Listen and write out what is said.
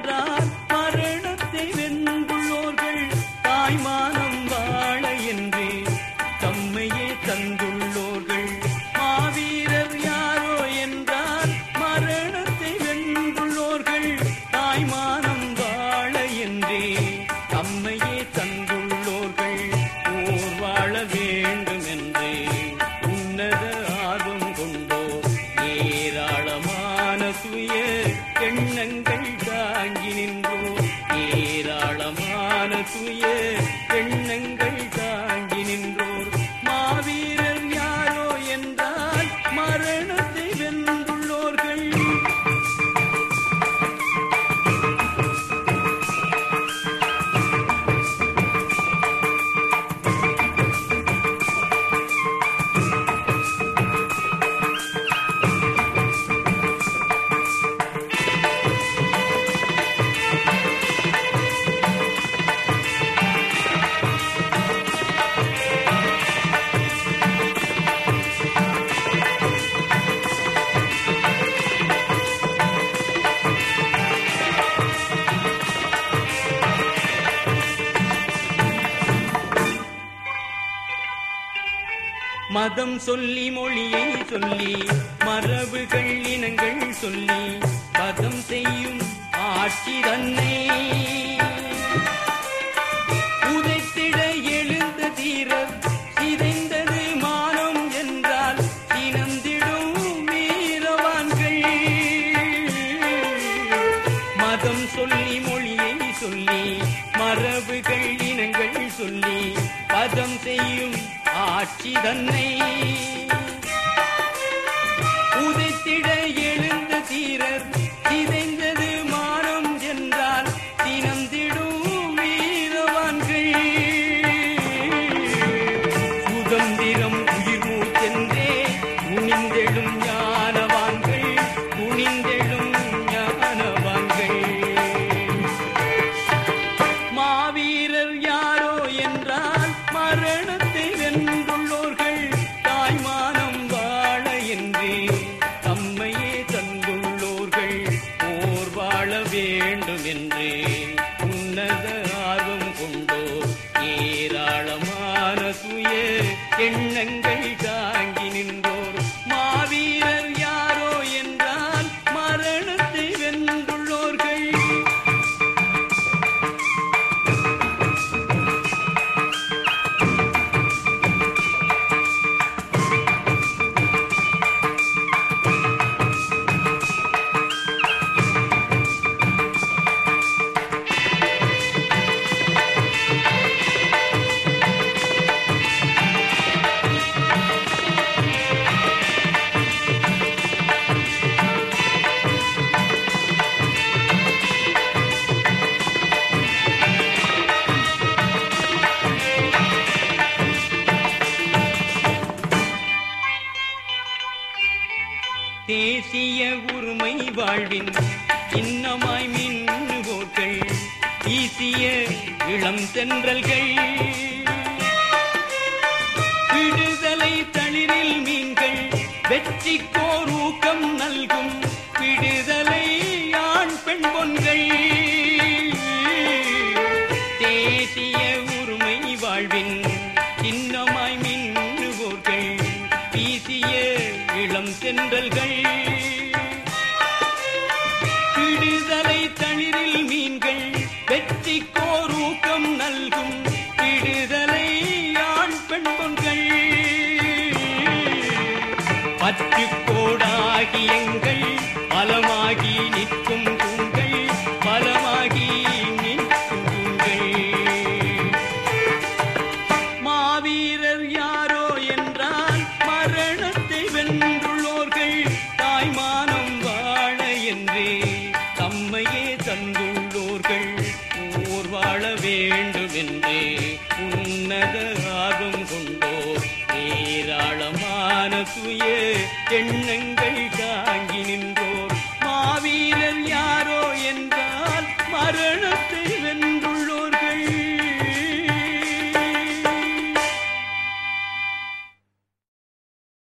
என்றால் மரணத்தை வென்றுள்ளோர்கள் தாய்மானம் வாழ என்றே தம்மையே தந்துள்ளோர்கள் மாவீரர் யாரோ என்றால் மரணத்தை வென்றுள்ளோர்கள் தாய்மானம் வாழ என்றே தம்மையே தந்துள்ளோர்கள் ஓர் வாழ வேண்டும் என்றே உன்னத ஆர்வம் கொண்டோ ஏராளமான சுய எண்ணங்கள் தாங்கி நின்றோ ஏராளமான சுய எண்ணங்கள் தாங்கி நின்றோர் மாவீரர் யாரோ என்றால் மரணத்தை வென்றுள்ளோர்கள் மதம் சொல்லி மொழியை சொல்லி மரபுகள் இனங்கள் சொல்லி பதம் செய்யும் ஆட்சி தன்னை உதைத்திட எழுந்த தீரர் சிதைந்தது மானம் என்றால் சினந்திடும் வீரவான்கள் மதம் சொல்லி மொழியை சொல்லி மரபுகள் இனங்கள் சொல்லி பதம் செய்யும் ஆட்சி தன்னை உதைத்திட எழுந்த தீரர் சிதைந்தது மானம் என்றால் சினந்திடும் வீரவான்கள் சுதந்திரம் உயிர் மூச்சென்றே குனிந்தெழும் ஞானவான்கள் குனிந்தெழும் ஞானவான்கள் மாவீரர் யாரோ என்றால் மரணத்தை வென்றுள்ளோர்கள் தாய்மானம் வாழ என்றே தம்மையே தந்துள்ளோர்கள் போர் வாழ வேண்டும் என்றே உன்னத ஆர்வம் கொண்டோ ஏராளமான சுய எண்ணங்கள் தாங்கி நின்றோர் மாவீரர் யாரோ என்றால் மரணத்தை வென்றுள்ளோர்கள் தேசிய உரிமை வாழ்வின் இன்னமாய் மின்னுவோர்கள் வீசிய இளம் தென்றல்கள் விடுதலை தளிரில் மீன்கள் வெற்றிக்கோர் ஊக்கம் நல்கும் விடுதலை ஆண் பெண் பொன்கள் தேசிய உரிமை வாழ்வின் சின்னமாய் மின்னுவோர்கள் வீசிய இளம் தென்றல்கள் விடுதலை தளிரில் மீன்கள் வெற்றிக்கோர் ஊக்கம் நல்கும் விடுதலை ஆண் பெண் பொன்கள் பத்து கோடாகி எங்கள் பலமாகி நிற்கும் தூண்கள் பலமாகி நிற்கும் தூண்கள் மாவீரர் யாரோ என்றால் மரணத்தை வென்றுள்ளோர்கள் தாய்மானம் வாழ என்றே தம்மையே தந்துள்ளோர்கள் ஓர் வாழ வேண்டும் என்றே உன்னத ஆர்வம் கொண்டோ ஏராளமான சுய எண்ணங்கள்